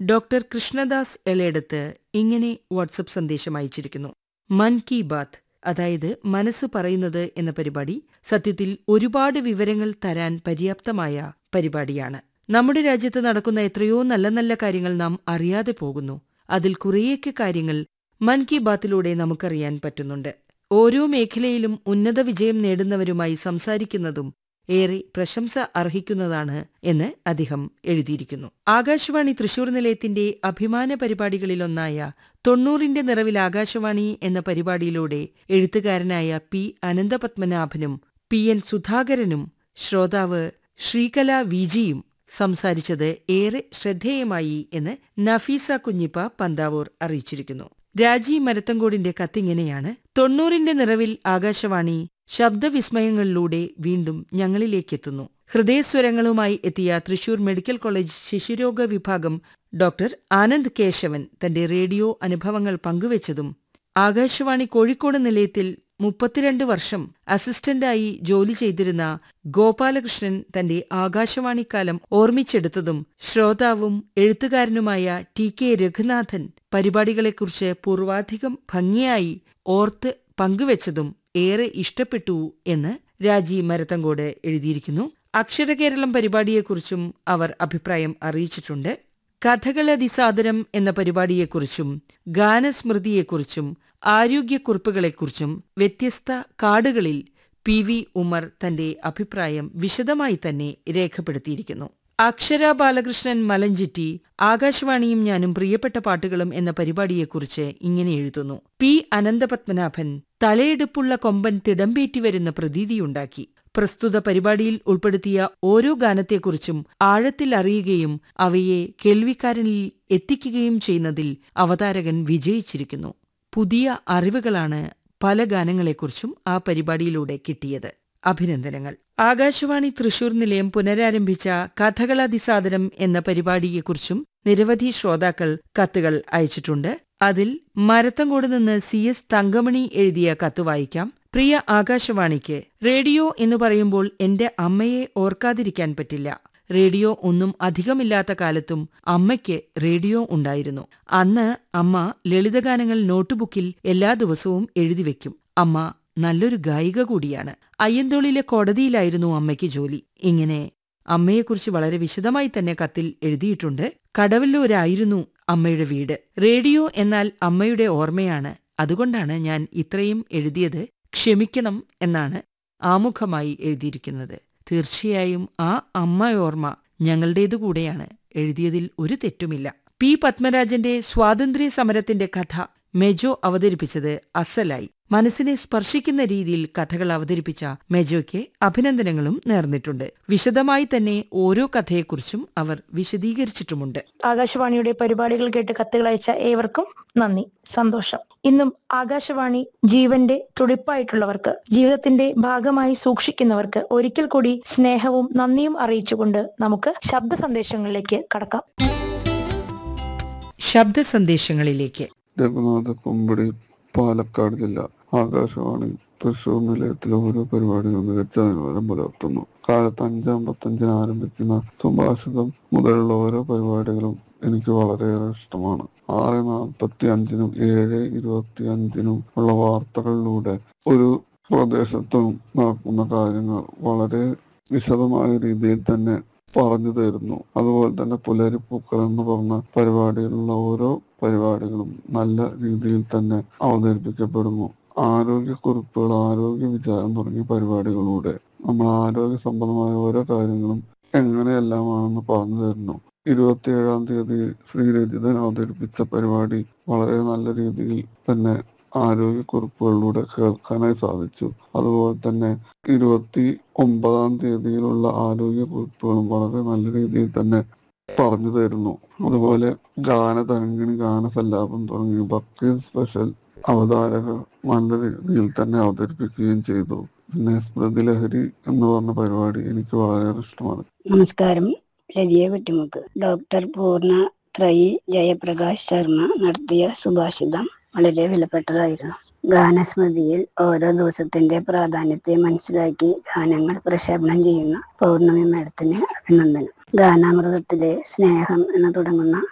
doctor Krishnadas എളേടത്ത് ഇങ്ങനെ WhatsApp സന്ദേശം അയച്ചിരിക്കുന്നു മൻ കി ബാത്ത് അതായത് മനസ്സ് പറയുന്നത് എന്ന പരിപാടി സത്യത്തിൽ ഒരുപാട് വിവരങ്ങൾ തരാൻ പര്യാപ്തമായ പരിപാടിയാണ് നമ്മുടെ രാജ്യത്ത് നടക്കുന്ന എത്രയോ നല്ല നല്ല കാര്യങ്ങൾ നാം അറിയാതെ പോകുന്നു അതിൽ കുറേയൊക്കെ കാര്യങ്ങൾ മൻ കി ബാത്തിലൂടെ നമുക്കറിയാൻ പറ്റുന്നുണ്ട് ഓരോ മേഖലയിലും ഉന്നത വിജയം നേടുന്നവരുമായി സംസാരിക്കുന്നതും ഏറെ പ്രശംസ അർഹിക്കുന്നതാണ് എന്ന് അദ്ദേഹം എഴുതിയിരിക്കുന്നു ആകാശവാണി തൃശൂർ നിലയത്തിന്റെ അഭിമാന പരിപാടികളിലൊന്നായ തൊണ്ണൂറിന്റെ നിറവിൽ ആകാശവാണി എന്ന പരിപാടിയിലൂടെ എഴുത്തുകാരനായ പി അനന്തപത്മനാഭനും പി എൻ സുധാകരനും ശ്രോതാവ് ശ്രീകല വിജിയും സംസാരിച്ചത് ഏറെ ശ്രദ്ധേയമായി എന്ന് നഫീസ കുഞ്ഞിപ്പ പന്താവൂർ അറിയിച്ചിരിക്കുന്നു രാജി മരത്തങ്കോടിന്റെ കത്തിങ്ങനെയാണ് തൊണ്ണൂറിന്റെ നിറവിൽ ആകാശവാണി ശബ്ദവിസ്മയങ്ങളിലൂടെ വീണ്ടും ഞങ്ങളിലേക്കെത്തുന്നു ഹൃദയസ്വരങ്ങളുമായി എത്തിയ തൃശൂർ മെഡിക്കൽ കോളേജ് ശിശുരോഗ വിഭാഗം ഡോക്ടർ ആനന്ദ് കേശവൻ തന്റെ റേഡിയോ അനുഭവങ്ങൾ പങ്കുവച്ചതും ആകാശവാണി കോഴിക്കോട് നിലയത്തിൽ മുപ്പത്തിരണ്ട് വർഷം അസിസ്റ്റന്റായി ജോലി ചെയ്തിരുന്ന ഗോപാലകൃഷ്ണൻ തന്റെ ആകാശവാണിക്കാലം ഓർമ്മിച്ചെടുത്തതും ശ്രോതാവും എഴുത്തുകാരനുമായ ടി കെ രഘുനാഥൻ പരിപാടികളെക്കുറിച്ച് പൂർവാധികം ഭംഗിയായി ഓർത്ത് പങ്കുവച്ചതും ഏറെ ഇഷ്ടപ്പെട്ടു എന്ന് രാജി മരത്തങ്കോട് എഴുതിയിരിക്കുന്നു അക്ഷരകേരളം പരിപാടിയെക്കുറിച്ചും അവർ അഭിപ്രായം അറിയിച്ചിട്ടുണ്ട് കഥകളതിസാദരം എന്ന പരിപാടിയെക്കുറിച്ചും ഗാനസ്മൃതിയെക്കുറിച്ചും ആരോഗ്യക്കുറിപ്പുകളെക്കുറിച്ചും വ്യത്യസ്ത കാർഡുകളിൽ പി വി ഉമർ തന്റെ അഭിപ്രായം വിശദമായി തന്നെ രേഖപ്പെടുത്തിയിരിക്കുന്നു അക്ഷര ബാലകൃഷ്ണൻ മലഞ്ചിറ്റി ആകാശവാണിയും ഞാനും പ്രിയപ്പെട്ട പാട്ടുകളും എന്ന പരിപാടിയെക്കുറിച്ച് ഇങ്ങനെ എഴുതുന്നു പി അനന്തപത്മനാഭൻ തലയെടുപ്പുള്ള കൊമ്പൻ തിടമ്പേറ്റി വരുന്ന പ്രതീതിയുണ്ടാക്കി പ്രസ്തുത പരിപാടിയിൽ ഉൾപ്പെടുത്തിയ ഓരോ ഗാനത്തെക്കുറിച്ചും ആഴത്തിൽ അറിയുകയും അവയെ കേൾവിക്കാരനിൽ എത്തിക്കുകയും ചെയ്യുന്നതിൽ അവതാരകൻ വിജയിച്ചിരിക്കുന്നു പുതിയ അറിവുകളാണ് പല ഗാനങ്ങളെക്കുറിച്ചും ആ പരിപാടിയിലൂടെ കിട്ടിയത് അഭിനന്ദനങ്ങൾ ആകാശവാണി തൃശൂർ നിലയം പുനരാരംഭിച്ച കഥകളതിസാദരം എന്ന പരിപാടിയെക്കുറിച്ചും നിരവധി ശ്രോതാക്കൾ കത്തുകൾ അയച്ചിട്ടുണ്ട് അതിൽ മരത്തങ്കോട് നിന്ന് സി എസ് തങ്കമണി എഴുതിയ കത്ത് വായിക്കാം പ്രിയ ആകാശവാണിക്ക് റേഡിയോ എന്ന് പറയുമ്പോൾ എന്റെ അമ്മയെ ഓർക്കാതിരിക്കാൻ പറ്റില്ല റേഡിയോ ഒന്നും അധികമില്ലാത്ത കാലത്തും അമ്മയ്ക്ക് റേഡിയോ ഉണ്ടായിരുന്നു അന്ന് അമ്മ ലളിതഗാനങ്ങൾ നോട്ടുബുക്കിൽ എല്ലാ ദിവസവും എഴുതിവെക്കും അമ്മ നല്ലൊരു ഗായിക കൂടിയാണ് അയ്യന്തോളിലെ കോടതിയിലായിരുന്നു അമ്മയ്ക്ക് ജോലി ഇങ്ങനെ അമ്മയെക്കുറിച്ച് വളരെ വിശദമായി തന്നെ കത്തിൽ എഴുതിയിട്ടുണ്ട് കടവല്ലൂരായിരുന്നു അമ്മയുടെ വീട് റേഡിയോ എന്നാൽ അമ്മയുടെ ഓർമ്മയാണ് അതുകൊണ്ടാണ് ഞാൻ ഇത്രയും എഴുതിയത് ക്ഷമിക്കണം എന്നാണ് ആമുഖമായി എഴുതിയിരിക്കുന്നത് തീർച്ചയായും ആ അമ്മയോർമ്മ ഞങ്ങളുടേതു കൂടെയാണ് എഴുതിയതിൽ ഒരു തെറ്റുമില്ല പി പത്മരാജന്റെ സ്വാതന്ത്ര്യ സമരത്തിന്റെ കഥ മെജോ അവതരിപ്പിച്ചത് അസലായി മനസ്സിനെ സ്പർശിക്കുന്ന രീതിയിൽ കഥകൾ അവതരിപ്പിച്ച മെജോയ്ക്ക് അഭിനന്ദനങ്ങളും നേർന്നിട്ടുണ്ട് വിശദമായി തന്നെ ഓരോ കഥയെക്കുറിച്ചും അവർ വിശദീകരിച്ചിട്ടുമുണ്ട് ആകാശവാണിയുടെ പരിപാടികൾ കേട്ട് കത്തുകൾ അയച്ച ഏവർക്കും നന്ദി സന്തോഷം ഇന്നും ആകാശവാണി ജീവന്റെ തുടിപ്പായിട്ടുള്ളവർക്ക് ജീവിതത്തിന്റെ ഭാഗമായി സൂക്ഷിക്കുന്നവർക്ക് ഒരിക്കൽ കൂടി സ്നേഹവും നന്ദിയും അറിയിച്ചുകൊണ്ട് നമുക്ക് ശബ്ദ സന്ദേശങ്ങളിലേക്ക് കടക്കാം ശബ്ദ സന്ദേശങ്ങളിലേക്ക് രഘുനാഥ കുമ്പടി പാലക്കാട് ജില്ല ആകാശവാണി തൃശൂർ നിലയത്തിലെ ഓരോ പരിപാടികളും മികച്ച നിലവാരം പുലർത്തുന്നു കാലത്ത് അഞ്ചാം പത്തഞ്ചിന് ആരംഭിക്കുന്ന സുഭാഷിതം മുതലുള്ള ഓരോ പരിപാടികളും എനിക്ക് വളരെയേറെ ഇഷ്ടമാണ് ആറ് നാൽപ്പത്തി അഞ്ചിനും ഏഴ് ഇരുപത്തി അഞ്ചിനും ഉള്ള വാർത്തകളിലൂടെ ഒരു പ്രദേശത്തും നടക്കുന്ന കാര്യങ്ങൾ വളരെ വിശദമായ രീതിയിൽ തന്നെ പറഞ്ഞു തരുന്നു അതുപോലെ തന്നെ പുലരിപ്പൂക്കൾ എന്ന് പറഞ്ഞ പരിപാടിയിലുള്ള ഓരോ പരിപാടികളും നല്ല രീതിയിൽ തന്നെ അവതരിപ്പിക്കപ്പെടുന്നു ആരോഗ്യക്കുറിപ്പുകൾ ആരോഗ്യ വിചാരം തുടങ്ങിയ പരിപാടികളിലൂടെ നമ്മൾ ആരോഗ്യ സംബന്ധമായ ഓരോ കാര്യങ്ങളും എങ്ങനെയെല്ലാമാണെന്ന് പറഞ്ഞു തരുന്നു ഇരുപത്തിയേഴാം തീയതി ശ്രീരജിതൻ അവതരിപ്പിച്ച പരിപാടി വളരെ നല്ല രീതിയിൽ തന്നെ ആരോഗ്യക്കുറിപ്പുകളിലൂടെ കേൾക്കാനായി സാധിച്ചു അതുപോലെ തന്നെ ഇരുപത്തി ഒമ്പതാം തീയതിയിലുള്ള ആരോഗ്യക്കുറിപ്പുകളും വളരെ നല്ല രീതിയിൽ തന്നെ പറഞ്ഞു തരുന്നു അതുപോലെ ഗാനതരംഗിണി ഗാനസല്ലാപം തുടങ്ങിയ ബക്രീദ് സ്പെഷ്യൽ അവതാരകർ നല്ല രീതിയിൽ തന്നെ അവതരിപ്പിക്കുകയും ചെയ്തു പിന്നെ സ്മൃതി ലഹരി എന്ന് പറഞ്ഞ പരിപാടി എനിക്ക് വളരെ ഇഷ്ടമാണ് നമസ്കാരം ലതിയ വെട്ടിമുക്ക് ഡോക്ടർ പൂർണ്ണ ത്രയി ജയപ്രകാശ് ശർമ്മ നടത്തിയ സുഭാഷിതം വളരെ വിലപ്പെട്ടതായിരുന്നു ഗാനസ്മൃതിയിൽ ഓരോ ദിവസത്തിന്റെ പ്രാധാന്യത്തെ മനസ്സിലാക്കി ഗാനങ്ങൾ പ്രക്ഷേപണം ചെയ്യുന്ന പൗർണമി മേഡത്തിന് അഭിനന്ദനം ഗാനാമൃതത്തിലെ സ്നേഹം എന്ന് തുടങ്ങുന്ന